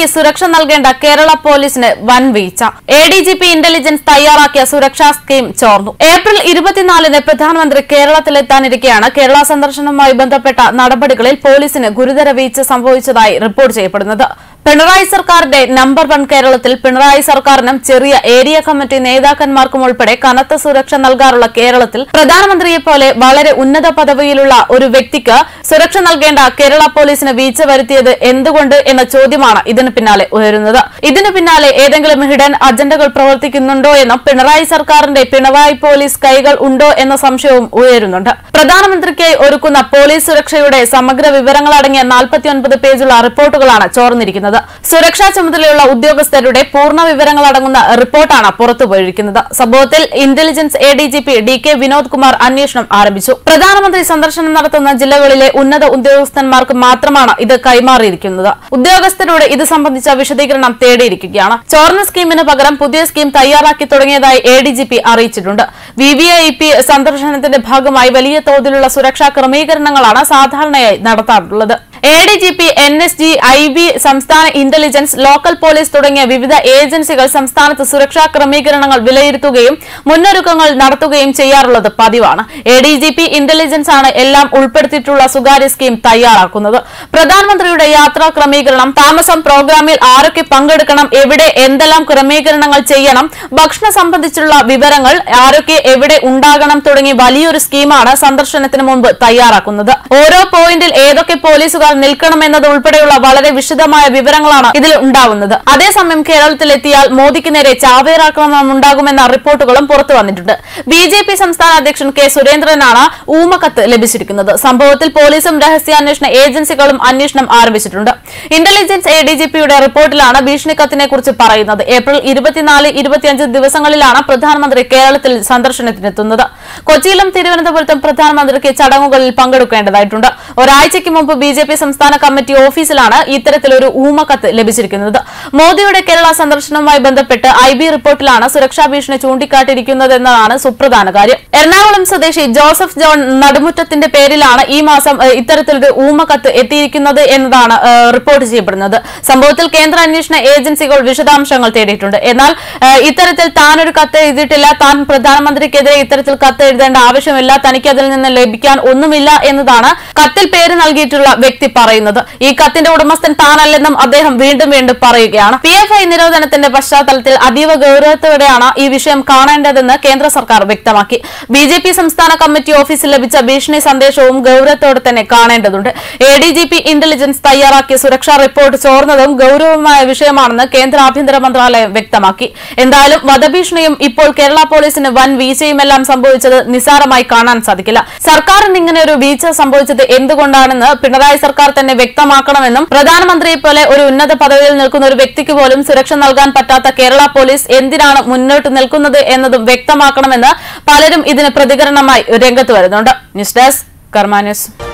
പ്രധാനമന്ത്രിക്ക് സുരക്ഷ നൽകേണ്ട കേരള പോലീസിന് വൻ വീഴ്ച A D G P intelligence തയ്യാറാക്കിയ സുരക്ഷാ സ്കീം ചോർന്നു ഏപ്രിൽ ഇരുപത്തിനാലിന് പ്രധാനമന്ത്രി കേരളത്തിലെത്താനിരിക്കെയാണ് കേരള സന്ദർശനവുമായി ബന്ധപ്പെട്ട നടപടികളിൽ പോലീസിന് ഗുരുതര വീഴ്ച സംഭവിച്ചതായി റിപ്പോർട്ട് ചെയ്യപ്പെടുന്നത് പിണറായി സർക്കാരിന്റെ നമ്പർ വൺ കേരളത്തിൽ പിണറായി സർക്കാരിനും ചെറിയ ഏരിയ കമ്മിറ്റി നേതാക്കന്മാർക്കും ഉൾപ്പെടെ കനത്ത സുരക്ഷ നൽകാറുള്ള കേരളത്തിൽ പ്രധാനമന്ത്രിയെ പോലെ വളരെ ഉന്നത പദവിയിലുള്ള ഒരു വ്യക്തിക്ക് സുരക്ഷ നൽകേണ്ട കേരള പോലീസിന് വീഴ്ച വരുത്തിയത് എന്തുകൊണ്ട് എന്ന ചോദ്യമാണ് ഇതിന് പിന്നാലെ ഉയരുന്നത് ഇതിന് പിന്നാലെ ഏതെങ്കിലും ഹിഡൻ അജണ്ടകൾ പ്രവർത്തിക്കുന്നുണ്ടോ എന്നും പിണറായി സർക്കാരിന്റെ പിണറായി പോലീസ് കൈകൾ ഉണ്ടോ എന്ന സംശയവും ഉയരുന്നുണ്ട് പ്രധാനമന്ത്രിക്കായി ഒരുക്കുന്ന പോലീസ് സുരക്ഷയുടെ സമഗ്ര വിവരങ്ങളടങ്ങിയ നാൽപ്പത്തിയൊൻപത് പേജുള്ള റിപ്പോർട്ടുകളാണ് ചോർന്നിരിക്കുന്നത് സുരക്ഷാ ചുമതലയുള്ള ഉദ്യോഗസ്ഥരുടെ പൂർണ്ണ വിവരങ്ങൾ അടങ്ങുന്ന റിപ്പോർട്ടാണ് പുറത്തുപോയിരിക്കുന്നത് സംഭവത്തിൽ intelligence A D G P D K Vinod Kumar അന്വേഷണം ആരംഭിച്ചു പ്രധാനമന്ത്രി സന്ദർശനം നടത്തുന്ന ജില്ലകളിലെ ഉന്നത ഉദ്യോഗസ്ഥന്മാർക്ക് മാത്രമാണ് ഇത് കൈമാറിയിരിക്കുന്നത് ഉദ്യോഗസ്ഥരോട് ഇത് സംബന്ധിച്ച വിശദീകരണം തേടിയിരിക്കുകയാണ് ചോർന്ന സ്കീമിന് പകരം പുതിയ സ്കീം തയ്യാറാക്കി തുടങ്ങിയതായി എ ഡി ജി പി അറിയിച്ചിട്ടുണ്ട് വി വി ഐ പി സന്ദർശനത്തിന്റെ ഭാഗമായി വലിയ തോതിലുള്ള സുരക്ഷാ ക്രമീകരണങ്ങളാണ് സാധാരണയായി നടത്താറുള്ളത് A D G P N S G I B സംസ്ഥാന ഇന്റലിജൻസ് ലോക്കൽ പോലീസ് തുടങ്ങിയ വിവിധ ഏജൻസികൾ സംസ്ഥാനത്ത് സുരക്ഷാ ക്രമീകരണങ്ങൾ വിലയിരുത്തുകയും മുന്നൊരുക്കങ്ങൾ നടത്തുകയും ചെയ്യാറുള്ളത് പതിവാണ് A D G P intelligence ആണ് എല്ലാം ഉൾപ്പെടുത്തിയിട്ടുള്ള സ്വകാര്യ സ്കീം തയ്യാറാക്കുന്നത് പ്രധാനമന്ത്രിയുടെ യാത്രാ ക്രമീകരണം താമസം പ്രോഗ്രാമിൽ ആരൊക്കെ പങ്കെടുക്കണം എവിടെ എന്തെല്ലാം ക്രമീകരണങ്ങൾ ചെയ്യണം ഭക്ഷണം സംബന്ധിച്ചുള്ള വിവരങ്ങൾ ആരൊക്കെ എവിടെ ഉണ്ടാകണം തുടങ്ങി വലിയൊരു സ്കീമാണ് സന്ദർശനത്തിന് മുമ്പ് തയ്യാറാക്കുന്നത് ഓരോ പോയിന്റിൽ ഏതൊക്കെ പോലീസുകാർ നിൽക്കണമെന്നത് ഉൾപ്പെടെയുള്ള വളരെ വിശദമായ വിവരങ്ങളാണ് ഇതിൽ ഉണ്ടാവുന്നത് അതേസമയം കേരളത്തിലെത്തിയാൽ മോദിക്ക് നേരെ ചാവേറാക്രമണം ഉണ്ടാകുമെന്ന റിപ്പോർട്ടുകളും പുറത്തു വന്നിട്ടുണ്ട് ബി ജെ പി സംസ്ഥാന അധ്യക്ഷൻ കെ സുരേന്ദ്രനാണ് ഊമക്കത്ത് ലഭിച്ചിരിക്കുന്നത് സംഭവത്തിൽ പോലീസും രഹസ്യാന്വേഷണ ഏജൻസികളും അന്വേഷണം ആരംഭിച്ചിട്ടുണ്ട് ഇന്റലിജൻസ് എ ഡി ജി പിയുടെ റിപ്പോർട്ടിലാണ് ഭീഷണിക്കത്തിനെ കുറിച്ച് പറയുന്നത് ഏപ്രിൽ ഇരുപത്തിനാല് ഇരുപത്തിയഞ്ച് ദിവസങ്ങളിലാണ് പ്രധാനമന്ത്രി കേരളത്തിൽ സന്ദർശനത്തിനെത്തുന്നത് കൊച്ചിയിലും തിരുവനന്തപുരത്തും പ്രധാനമന്ത്രിക്ക് ചടങ്ങുകളിൽ പങ്കെടുക്കേണ്ടതായിട്ടുണ്ട് ഒരാഴ്ചയ്ക്ക് മുമ്പ് ബി ജെ പി സംസ്ഥാന കമ്മിറ്റി ഓഫീസിലാണ് ഇത്തരത്തിലൊരു ഊമക്കത്ത് ലഭിച്ചിരിക്കുന്നത് മോദിയുടെ കേരള സന്ദർശനവുമായി ബന്ധപ്പെട്ട് ഐ ബി റിപ്പോർട്ടിലാണ് സുരക്ഷാ ഭീഷണി ചൂണ്ടിക്കാട്ടിയിരിക്കുന്നതെന്നതാണ് സുപ്രധാന കാര്യം എറണാകുളം സ്വദേശി ജോസഫ് ജോൺ നടുമുറ്റത്തിന്റെ പേരിലാണ് ഈ മാസം ഏഹ്, ഇത്തരത്തിലൊരു ഊമക്കത്ത് എത്തിയിരിക്കുന്നത് എന്നതാണ് ഏഹ്, റിപ്പോർട്ട് ചെയ്യപ്പെടുന്നത് സംഭവത്തിൽ കേന്ദ്ര അന്വേഷണ ഏജൻസികൾ വിശദാംശങ്ങൾ തേടിയിട്ടുണ്ട് എന്നാൽ ഏഹ്, ഇത്തരത്തിൽ താനൊരു കത്ത് എഴുതിയിട്ടില്ല താൻ പ്രധാനമന്ത്രിക്കെതിരെ ഇത്തരത്തിൽ കത്ത് എഴുതേണ്ട ആവശ്യമില്ല തനിക്ക് അതിൽ നിന്ന് ലഭിക്കാൻ ഒന്നുമില്ല എന്നതാണ് കത്തിൽ പേര് നൽകിയിട്ടുള്ള വ്യക്തി പറയുന്നത് ഈ കത്തിന്റെ ഉടമസ്ഥൻ താനല്ലെന്നും അദ്ദേഹം വീണ്ടും വീണ്ടും പറയുകയാണ് പി എഫ് ഐ നിരോധനത്തിന്റെ പശ്ചാത്തലത്തിൽ അതീവ ഗൌരവത്തോടെയാണ് ഈ വിഷയം കാണേണ്ടതെന്ന് കേന്ദ്ര സർക്കാർ വ്യക്തമാക്കി ബി ജെ പി സംസ്ഥാന കമ്മിറ്റി ഓഫീസിൽ ലഭിച്ച ഭീഷണി സന്ദേശവും ഗൌരവത്തോടെ തന്നെ കാണേണ്ടതുണ്ട് A D G P intelligence തയ്യാറാക്കിയ സുരക്ഷാ റിപ്പോർട്ട് ചോർന്നതും ഗൌരവമായ വിഷയമാണെന്ന് കേന്ദ്ര ആഭ്യന്തര മന്ത്രാലയം വ്യക്തമാക്കി എന്തായാലും വധഭീഷണിയും ഇപ്പോൾ കേരള പോലീസിന് വൻ വീഴ്ചയുമെല്ലാം സംഭവിച്ചത് നിസ്സാരമായി കാണാൻ സാധിക്കില്ല സർക്കാരിന് ഇങ്ങനെ ഒരു വീഴ്ച സംഭവിച്ചത് എന്തുകൊണ്ടാണെന്ന് പിണറായി സർക്കാർ തന്നെ വ്യക്തമാക്കണമെന്നും പ്രധാനമന്ത്രിയെ പോലെ ഒരു ഉന്നത പദവിയിൽ നിൽക്കുന്ന ഒരു വ്യക്തിക്ക് പോലും സുരക്ഷ നൽകാൻ പറ്റാത്ത കേരള പോലീസ് എന്തിനാണ് മുന്നോട്ട് നിൽക്കുന്നത് എന്നതും വ്യക്തമാക്കണമെന്ന് പലരും ഇതിന് പ്രതികരണമായി രംഗത്ത് വരുന്നുണ്ട് ന്യൂസ് ഡെസ്ക് കർമാ ന്യൂസ്